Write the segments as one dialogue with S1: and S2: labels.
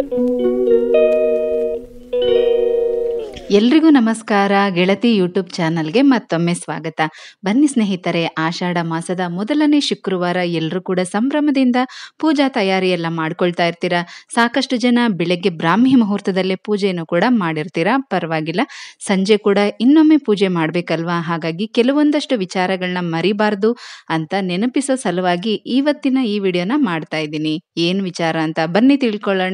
S1: ಎಲ್ರಿಗೂ ನಮಸ್ಕಾರ ಗೆಳತಿ ಯೂಟ್ಯೂಬ್ ಚಾನಲ್ಗೆ ಮತ್ತೊಮ್ಮೆ ಸ್ವಾಗತ ಬನ್ನಿ ಸ್ನೇಹಿತರೆ ಆಷಾಢ ಮಾಸದ ಮೊದಲನೇ ಶುಕ್ರವಾರ ಎಲ್ಲರೂ ಕೂಡ ಸಂಭ್ರಮದಿಂದ ಪೂಜಾ ತಯಾರಿ ಎಲ್ಲ ಮಾಡ್ಕೊಳ್ತಾ ಇರ್ತೀರಾ ಸಾಕಷ್ಟು ಜನ ಬೆಳಗ್ಗೆ ಬ್ರಾಹ್ಮಿ ಮುಹೂರ್ತದಲ್ಲೇ ಪೂಜೆಯನ್ನು ಕೂಡ ಮಾಡಿರ್ತೀರಾ ಪರವಾಗಿಲ್ಲ ಸಂಜೆ ಕೂಡ ಇನ್ನೊಮ್ಮೆ ಪೂಜೆ ಮಾಡಬೇಕಲ್ವಾ ಹಾಗಾಗಿ ಕೆಲವೊಂದಷ್ಟು ವಿಚಾರಗಳನ್ನ ಮರಿಬಾರ್ದು ಅಂತ ನೆನಪಿಸೋ ಸಲುವಾಗಿ ಇವತ್ತಿನ ಈ ವಿಡಿಯೋನ ಮಾಡ್ತಾ ಇದ್ದೀನಿ ಏನು ವಿಚಾರ ಅಂತ ಬನ್ನಿ ತಿಳ್ಕೊಳ್ಳೋಣ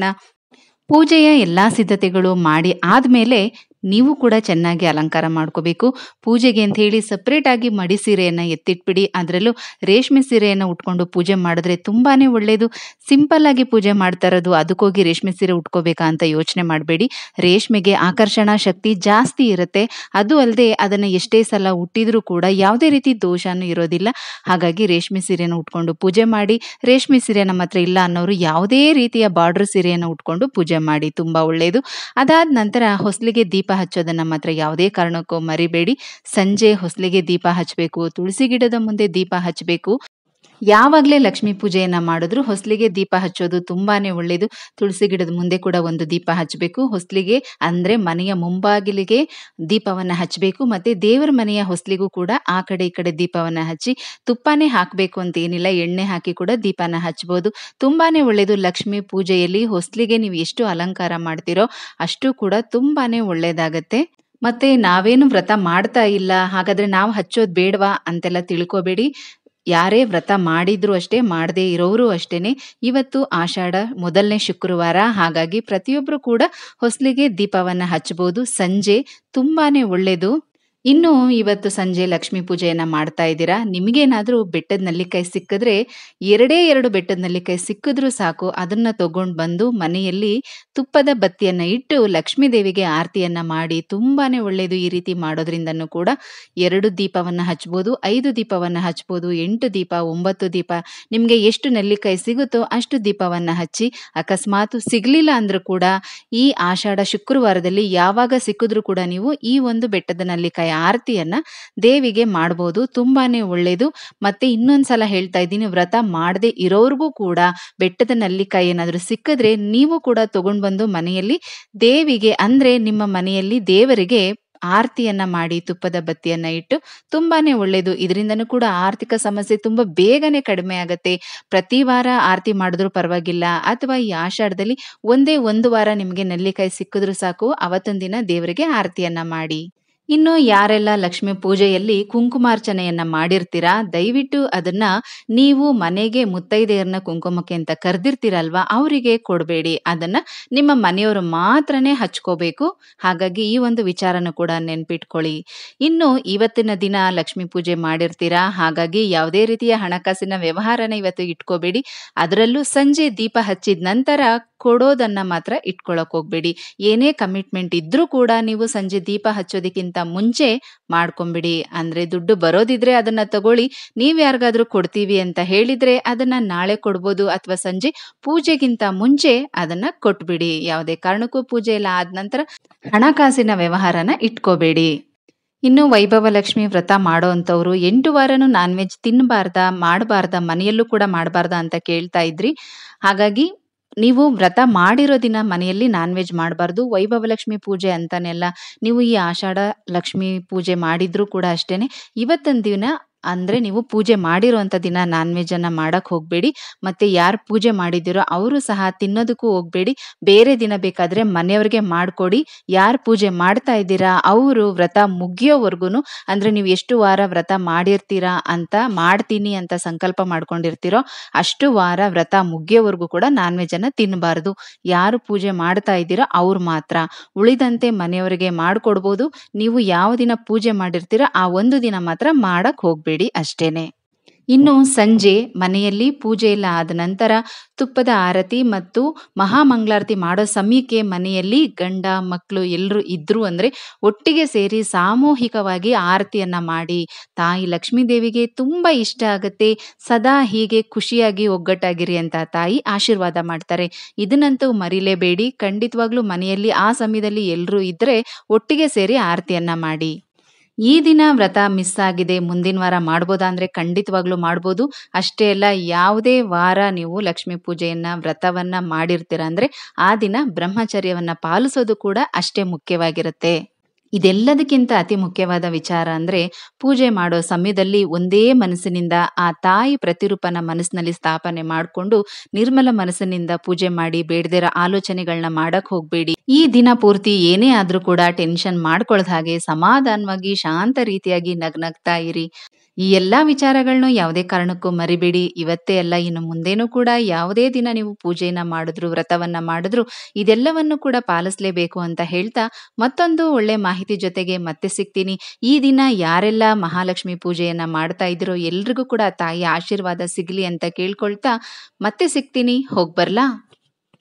S1: ಪೂಜೆಯ ಎಲ್ಲ ಸಿದ್ಧತೆಗಳು ಮಾಡಿ ಆದಮೇಲೆ ನೀವು ಕೂಡ ಚೆನ್ನಾಗಿ ಅಲಂಕಾರ ಮಾಡ್ಕೋಬೇಕು ಪೂಜೆಗೆ ಅಂತ ಹೇಳಿ ಸಪ್ರೇಟ್ ಆಗಿ ಮಡಿ ಸೀರೆಯನ್ನು ಎತ್ತಿಟ್ಬಿಡಿ ಅದರಲ್ಲೂ ರೇಷ್ಮೆ ಸೀರೆಯನ್ನು ಉಟ್ಕೊಂಡು ಪೂಜೆ ಮಾಡಿದ್ರೆ ತುಂಬಾನೇ ಒಳ್ಳೆಯದು ಸಿಂಪಲ್ ಆಗಿ ಪೂಜೆ ಮಾಡ್ತಾ ಇರೋದು ಅದಕ್ಕೋಗಿ ರೇಷ್ಮೆ ಸೀರೆ ಉಟ್ಕೋಬೇಕಾ ಅಂತ ಯೋಚನೆ ಮಾಡಬೇಡಿ ರೇಷ್ಮೆಗೆ ಆಕರ್ಷಣಾ ಶಕ್ತಿ ಜಾಸ್ತಿ ಇರುತ್ತೆ ಅದು ಅಲ್ಲದೆ ಅದನ್ನು ಎಷ್ಟೇ ಸಲ ಉಟ್ಟಿದ್ರೂ ಕೂಡ ಯಾವುದೇ ರೀತಿ ದೋಷನೂ ಇರೋದಿಲ್ಲ ಹಾಗಾಗಿ ರೇಷ್ಮೆ ಸೀರೆಯನ್ನು ಉಟ್ಕೊಂಡು ಪೂಜೆ ಮಾಡಿ ರೇಷ್ಮೆ ಸೀರೆ ನಮ್ಮ ಹತ್ರ ಇಲ್ಲ ಅನ್ನೋರು ಯಾವುದೇ ರೀತಿಯ ಬಾರ್ಡರ್ ಸೀರೆಯನ್ನು ಉಟ್ಕೊಂಡು ಪೂಜೆ ಮಾಡಿ ತುಂಬ ಒಳ್ಳೆಯದು ಅದಾದ ನಂತರ ಹೊಸಲಿಗೆ ದೀಪ ಹಚ್ಚೋದನ್ನ ಮಾತ್ರ ಯಾವುದೇ ಕಾರಣಕ್ಕೂ ಮರಿಬೇಡಿ ಸಂಜೆ ಹೊಸಲಿಗೆ ದೀಪ ಹಚ್ಚಬೇಕು ತುಳಸಿ ಗಿಡದ ಮುಂದೆ ದೀಪ ಹಚ್ಚಬೇಕು ಯಾವಾಗಲೇ ಲಕ್ಷ್ಮೀ ಪೂಜೆಯನ್ನ ಮಾಡಿದ್ರು ಹೊಸಲಿಗೆ ದೀಪ ಹಚ್ಚೋದು ತುಂಬಾನೇ ಒಳ್ಳೆಯದು ತುಳಸಿ ಗಿಡದ ಮುಂದೆ ಕೂಡ ಒಂದು ದೀಪ ಹಚ್ಚಬೇಕು ಹೊಸಲಿಗೆ ಅಂದ್ರೆ ಮನೆಯ ಮುಂಬಾಗಿಲಿಗೆ ದೀಪವನ್ನ ಹಚ್ಚಬೇಕು ಮತ್ತೆ ದೇವರ ಮನೆಯ ಹೊಸಲಿಗೂ ಕೂಡ ಆ ಕಡೆ ಈ ಕಡೆ ದೀಪವನ್ನ ಹಚ್ಚಿ ತುಪ್ಪನೇ ಹಾಕಬೇಕು ಅಂತ ಏನಿಲ್ಲ ಎಣ್ಣೆ ಹಾಕಿ ಕೂಡ ದೀಪನ ಹಚ್ಬೋದು ತುಂಬಾನೇ ಒಳ್ಳೆಯದು ಲಕ್ಷ್ಮೀ ಪೂಜೆಯಲ್ಲಿ ಹೊಸಲಿಗೆ ನೀವು ಎಷ್ಟು ಅಲಂಕಾರ ಮಾಡ್ತೀರೋ ಅಷ್ಟು ಕೂಡ ತುಂಬಾನೇ ಒಳ್ಳೇದಾಗತ್ತೆ ಮತ್ತೆ ನಾವೇನು ವ್ರತ ಮಾಡ್ತಾ ಇಲ್ಲ ಹಾಗಾದ್ರೆ ನಾವು ಹಚ್ಚೋದು ಬೇಡವಾ ಅಂತೆಲ್ಲ ತಿಳ್ಕೊಬೇಡಿ ಯಾರೇ ವ್ರತ ಮಾಡಿದ್ರು ಅಷ್ಟೇ ಮಾಡದೇ ಇರೋರು ಅಷ್ಟೇನೆ ಇವತ್ತು ಆಷಾಢ ಮೊದಲನೇ ಶುಕ್ರವಾರ ಹಾಗಾಗಿ ಪ್ರತಿಯೊಬ್ಬರು ಕೂಡ ಹೊಸಲಿಗೆ ದೀಪವನ್ನ ಹಚ್ಚಬಹುದು ಸಂಜೆ ತುಂಬಾನೇ ಒಳ್ಳೆಯದು ಇನ್ನು ಇವತ್ತು ಸಂಜೆ ಲಕ್ಷ್ಮೀ ಪೂಜೆಯನ್ನ ಮಾಡ್ತಾ ಇದ್ದೀರಾ ನಿಮಗೇನಾದ್ರೂ ಬೆಟ್ಟದ ನಲ್ಲಿಕಾಯಿ ಸಿಕ್ಕಿದ್ರೆ ಎರಡೇ ಎರಡು ಬೆಟ್ಟದ ನಲ್ಲಿಕಾಯಿ ಸಿಕ್ಕಿದ್ರೂ ಸಾಕು ಅದನ್ನ ತಗೊಂಡು ಬಂದು ಮನೆಯಲ್ಲಿ ತುಪ್ಪದ ಬತ್ತಿಯನ್ನ ಇಟ್ಟು ಲಕ್ಷ್ಮೀ ದೇವಿಗೆ ಆರತಿಯನ್ನ ಮಾಡಿ ತುಂಬಾನೇ ಒಳ್ಳೆಯದು ಈ ರೀತಿ ಮಾಡೋದ್ರಿಂದನೂ ಕೂಡ ಎರಡು ದೀಪವನ್ನ ಹಚ್ಬೋದು ಐದು ದೀಪವನ್ನ ಹಚ್ಬೋದು ಎಂಟು ದೀಪ ಒಂಬತ್ತು ದೀಪ ನಿಮಗೆ ಎಷ್ಟು ನೆಲ್ಲಿಕಾಯಿ ಸಿಗುತ್ತೋ ಅಷ್ಟು ದೀಪವನ್ನ ಹಚ್ಚಿ ಅಕಸ್ಮಾತ್ ಸಿಗ್ಲಿಲ್ಲ ಅಂದ್ರೂ ಕೂಡ ಈ ಆಷಾಢ ಶುಕ್ರವಾರದಲ್ಲಿ ಯಾವಾಗ ಸಿಕ್ಕಿದ್ರೂ ಕೂಡ ನೀವು ಈ ಒಂದು ಬೆಟ್ಟದ ನಲ್ಲಿಕಾಯಿ ಆರತಿಯನ್ನ ದೇವಿಗೆ ಮಾಡ್ಬೋದು ತುಂಬಾನೇ ಒಳ್ಳೇದು ಮತ್ತೆ ಇನ್ನೊಂದ್ಸಲ ಹೇಳ್ತಾ ಇದ್ದೀನಿ ವ್ರತ ಮಾಡದೆ ಇರೋರ್ಗೂ ಕೂಡ ಬೆಟ್ಟದ ನಲ್ಲಿಕಾಯಿ ಏನಾದ್ರೂ ಸಿಕ್ಕಿದ್ರೆ ನೀವು ಕೂಡ ತಗೊಂಡ್ ಬಂದು ಮನೆಯಲ್ಲಿ ದೇವಿಗೆ ಅಂದ್ರೆ ನಿಮ್ಮ ಮನೆಯಲ್ಲಿ ದೇವರಿಗೆ ಆರತಿಯನ್ನ ಮಾಡಿ ತುಪ್ಪದ ಬತ್ತಿಯನ್ನ ಇಟ್ಟು ತುಂಬಾನೇ ಒಳ್ಳೇದು ಇದರಿಂದನೂ ಕೂಡ ಆರ್ಥಿಕ ಸಮಸ್ಯೆ ತುಂಬಾ ಬೇಗನೆ ಕಡಿಮೆ ಆಗತ್ತೆ ಪ್ರತಿ ವಾರ ಆರತಿ ಮಾಡಿದ್ರು ಪರವಾಗಿಲ್ಲ ಅಥವಾ ಈ ಆಷಾಢದಲ್ಲಿ ಒಂದೇ ಒಂದು ವಾರ ನಿಮಗೆ ನೆಲ್ಲಿಕಾಯಿ ಸಿಕ್ಕಿದ್ರು ಸಾಕು ಅವತ್ತೊಂದು ದಿನ ದೇವರಿಗೆ ಆರತಿಯನ್ನ ಮಾಡಿ ಇನ್ನು ಯಾರೆಲ್ಲ ಲಕ್ಷ್ಮೀ ಪೂಜೆಯಲ್ಲಿ ಕುಂಕುಮಾರ್ಚನೆಯನ್ನ ಮಾಡಿರ್ತೀರಾ ದಯವಿಟ್ಟು ಅದನ್ನ ನೀವು ಮನೆಗೆ ಮುತ್ತೈದೆಯರನ್ನ ಕುಂಕುಮಕ್ಕೆ ಅಂತ ಕರೆದಿರ್ತೀರಲ್ವಾ ಅವರಿಗೆ ಕೊಡಬೇಡಿ ಅದನ್ನ ನಿಮ್ಮ ಮನೆಯವರು ಮಾತ್ರನೇ ಹಚ್ಕೋಬೇಕು ಹಾಗಾಗಿ ಈ ಒಂದು ವಿಚಾರನೂ ಕೂಡ ನೆನ್ಪಿಟ್ಕೊಳ್ಳಿ ಇನ್ನು ಇವತ್ತಿನ ದಿನ ಲಕ್ಷ್ಮೀ ಪೂಜೆ ಮಾಡಿರ್ತೀರಾ ಹಾಗಾಗಿ ಯಾವುದೇ ರೀತಿಯ ಹಣಕಾಸಿನ ವ್ಯವಹಾರನ ಇವತ್ತು ಇಟ್ಕೋಬೇಡಿ ಅದರಲ್ಲೂ ಸಂಜೆ ದೀಪ ಹಚ್ಚಿದ ನಂತರ ಕೊಡೋದನ್ನ ಮಾತ್ರ ಇಟ್ಕೊಳಕ್ ಹೋಗ್ಬೇಡಿ ಏನೇ ಕಮಿಟ್ಮೆಂಟ್ ಇದ್ರೂ ಕೂಡ ನೀವು ಸಂಜೆ ದೀಪ ಹಚ್ಚೋದಕ್ಕಿಂತ ಮುಂಚೆ ಮಾಡ್ಕೊಂಬಿಡಿ ಅಂದ್ರೆ ದುಡ್ಡು ಬರೋದಿದ್ರೆ ಅದನ್ನ ತಗೊಳ್ಳಿ ನೀವ್ ಯಾರಿಗಾದ್ರೂ ಕೊಡ್ತೀವಿ ಅಂತ ಹೇಳಿದ್ರೆ ಅದನ್ನ ನಾಳೆ ಕೊಡ್ಬೋದು ಅಥವಾ ಸಂಜೆ ಪೂಜೆಗಿಂತ ಮುಂಚೆ ಅದನ್ನ ಕೊಟ್ಬಿಡಿ ಯಾವುದೇ ಕಾರಣಕ್ಕೂ ಪೂಜೆ ಎಲ್ಲ ಆದ ನಂತರ ಹಣಕಾಸಿನ ವ್ಯವಹಾರನ ಇಟ್ಕೋಬೇಡಿ ಇನ್ನು ವೈಭವ ಲಕ್ಷ್ಮಿ ವ್ರತ ಮಾಡೋ ಅಂಥವ್ರು ಎಂಟು ವಾರನೂ ನಾನ್ ವೆಜ್ ತಿನ್ನಬಾರ್ದ ಮಾಡಬಾರ್ದ ಮನೆಯಲ್ಲೂ ಕೂಡ ಮಾಡಬಾರ್ದ ಅಂತ ಕೇಳ್ತಾ ಇದ್ರಿ ಹಾಗಾಗಿ ನೀವು ವ್ರತ ಮಾಡಿರೋ ದಿನ ಮನೆಯಲ್ಲಿ ನಾನ್ ವೆಜ್ ಮಾಡಬಾರ್ದು ವೈಭವಲಕ್ಷ್ಮಿ ಪೂಜೆ ಅಂತಾನೆಲ್ಲ ನೀವು ಈ ಆಷಾಢ ಲಕ್ಷ್ಮಿ ಪೂಜೆ ಮಾಡಿದ್ರೂ ಕೂಡ ಅಷ್ಟೇನೆ ಇವತ್ತಿನ ದಿನ ಅಂದ್ರೆ ನೀವು ಪೂಜೆ ಮಾಡಿರೋಂಥ ದಿನ ನಾನ್ ವೆಜ್ ಅನ್ನ ಮಾಡಕ್ ಹೋಗ್ಬೇಡಿ ಮತ್ತೆ ಯಾರು ಪೂಜೆ ಮಾಡಿದಿರೋ ಅವರು ಸಹ ತಿನ್ನೋದಕ್ಕೂ ಹೋಗ್ಬೇಡಿ ಬೇರೆ ದಿನ ಬೇಕಾದ್ರೆ ಮನೆಯವ್ರಿಗೆ ಮಾಡ್ಕೊಡಿ ಯಾರು ಪೂಜೆ ಮಾಡ್ತಾ ಇದ್ದೀರಾ ಅವರು ವ್ರತ ಮುಗಿಯೋವರೆಗೂ ಅಂದ್ರೆ ನೀವು ಎಷ್ಟು ವಾರ ವ್ರತ ಮಾಡಿರ್ತೀರಾ ಅಂತ ಮಾಡ್ತೀನಿ ಅಂತ ಸಂಕಲ್ಪ ಮಾಡ್ಕೊಂಡಿರ್ತೀರೋ ಅಷ್ಟು ವಾರ ವ್ರತ ಮುಗಿಯೋವರೆಗೂ ಕೂಡ ನಾನ್ ವೆಜ್ ಅನ್ನ ತಿನ್ನಬಾರ್ದು ಯಾರು ಪೂಜೆ ಮಾಡ್ತಾ ಇದ್ದೀರೋ ಅವ್ರು ಮಾತ್ರ ಉಳಿದಂತೆ ಮನೆಯವರಿಗೆ ಮಾಡ್ಕೊಡ್ಬೋದು ನೀವು ಯಾವ ದಿನ ಪೂಜೆ ಮಾಡಿರ್ತೀರೋ ಆ ಒಂದು ದಿನ ಮಾತ್ರ ಮಾಡಕ್ ಹೋಗ್ಬೇಡಿ ಅಷ್ಟೇನೆ ಇನ್ನು ಸಂಜೆ ಮನೆಯಲ್ಲಿ ಪೂಜೆ ಎಲ್ಲ ಆದ ನಂತರ ತುಪ್ಪದ ಆರತಿ ಮತ್ತು ಮಹಾಮಂಗಳಾರತಿ ಮಾಡೋ ಸಮಯಕ್ಕೆ ಮನೆಯಲ್ಲಿ ಗಂಡ ಮಕ್ಕಳು ಎಲ್ಲರೂ ಇದ್ರು ಅಂದ್ರೆ ಒಟ್ಟಿಗೆ ಸೇರಿ ಸಾಮೂಹಿಕವಾಗಿ ಆರತಿಯನ್ನ ಮಾಡಿ ತಾಯಿ ಲಕ್ಷ್ಮೀ ದೇವಿಗೆ ತುಂಬಾ ಇಷ್ಟ ಆಗತ್ತೆ ಸದಾ ಹೀಗೆ ಖುಷಿಯಾಗಿ ಒಗ್ಗಟ್ಟಾಗಿರಿ ಅಂತ ತಾಯಿ ಆಶೀರ್ವಾದ ಮಾಡ್ತಾರೆ ಇದನ್ನಂತೂ ಮರಿಲೇಬೇಡಿ ಖಂಡಿತವಾಗ್ಲೂ ಮನೆಯಲ್ಲಿ ಆ ಸಮಯದಲ್ಲಿ ಎಲ್ಲರೂ ಇದ್ರೆ ಒಟ್ಟಿಗೆ ಸೇರಿ ಆರತಿಯನ್ನ ಮಾಡಿ ಈ ದಿನ ವ್ರತ ಮಿಸ್ ಆಗಿದೆ ಮುಂದಿನ ವಾರ ಮಾಡ್ಬೋದಾ ಅಂದ್ರೆ ಖಂಡಿತವಾಗ್ಲೂ ಮಾಡ್ಬೋದು ಅಷ್ಟೇ ಅಲ್ಲ ಯಾವುದೇ ವಾರ ನೀವು ಲಕ್ಷ್ಮೀ ಪೂಜೆಯನ್ನ ವ್ರತವನ್ನ ಮಾಡಿರ್ತೀರ ಅಂದ್ರೆ ಆ ದಿನ ಬ್ರಹ್ಮಚರ್ಯವನ್ನ ಪಾಲಿಸೋದು ಕೂಡ ಅಷ್ಟೇ ಮುಖ್ಯವಾಗಿರುತ್ತೆ ಇದೆಲ್ಲದಕ್ಕಿಂತ ಅತಿ ಮುಖ್ಯವಾದ ವಿಚಾರ ಅಂದ್ರೆ ಪೂಜೆ ಮಾಡೋ ಸಮಯದಲ್ಲಿ ಒಂದೇ ಮನಸ್ಸಿನಿಂದ ಆ ತಾಯಿ ಪ್ರತಿರೂಪನ ಮನಸ್ಸಿನಲ್ಲಿ ಸ್ಥಾಪನೆ ಮಾಡಿಕೊಂಡು ನಿರ್ಮಲ ಮನಸ್ಸಿನಿಂದ ಪೂಜೆ ಮಾಡಿ ಬೇಡದಿರೋ ಆಲೋಚನೆಗಳನ್ನ ಮಾಡಕ್ ಹೋಗ್ಬೇಡಿ ಈ ದಿನ ಪೂರ್ತಿ ಏನೇ ಆದ್ರೂ ಕೂಡ ಟೆನ್ಷನ್ ಮಾಡ್ಕೊಳ್ದ ಹಾಗೆ ಸಮಾಧಾನವಾಗಿ ಶಾಂತ ರೀತಿಯಾಗಿ ನಗ್ನಗ್ತಾ ಇರಿ ಈ ಎಲ್ಲಾ ವಿಚಾರಗಳನ್ನು ಯಾವುದೇ ಕಾರಣಕ್ಕೂ ಮರಿಬೇಡಿ ಇವತ್ತೇ ಅಲ್ಲ ಇನ್ನು ಮುಂದೇನೂ ಕೂಡ ಯಾವುದೇ ದಿನ ನೀವು ಪೂಜೆನ ಮಾಡಿದ್ರು ವ್ರತವನ್ನ ಮಾಡಿದ್ರು ಇದೆಲ್ಲವನ್ನು ಕೂಡ ಪಾಲಿಸಲೇಬೇಕು ಅಂತ ಹೇಳ್ತಾ ಮತ್ತೊಂದು ಒಳ್ಳೆ ಮಾಹಿತಿ ಜೊತೆಗೆ ಮತ್ತೆ ಸಿಗ್ತೀನಿ ಈ ದಿನ ಯಾರೆಲ್ಲ ಮಹಾಲಕ್ಷ್ಮಿ ಪೂಜೆಯನ್ನ ಮಾಡ್ತಾ ಇದ್ರೋ ಎಲ್ರಿಗೂ ಕೂಡ ತಾಯಿ ಆಶೀರ್ವಾದ ಸಿಗ್ಲಿ ಅಂತ ಕೇಳ್ಕೊಳ್ತಾ ಮತ್ತೆ ಸಿಗ್ತೀನಿ ಹೋಗ್ಬರ್ಲಾ